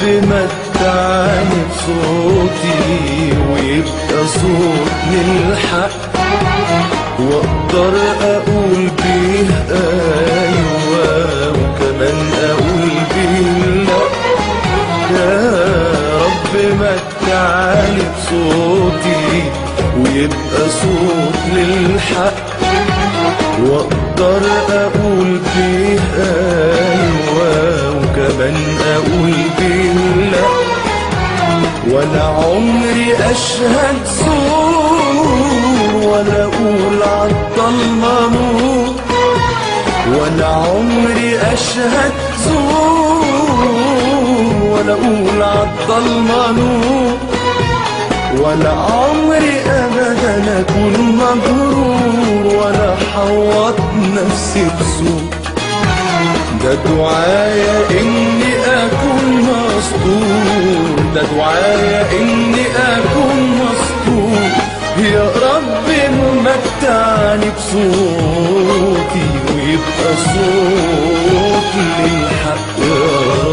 متعني بصوتي ويبقى صوت للحق واقدر اقول بيه ايوه وكمان اقول بيه لا يا رب متعني بصوتي ويبقى صوت للحق واقدر اقول بيه ايوه وكمان اقول بيه لا ولا عمري اشهد زور ولا اقول عالضلمه نور ولا عمري اشهد زور ولا اقول عالضلمه نور ولا عمري ابدا اكون مغرور ولا حوط نفسي بسوء ده دعايا اني اكون مسطور ده دعايا اني اكون مسطور يا رب متعني بصوتي ويبقى صوت للحق يا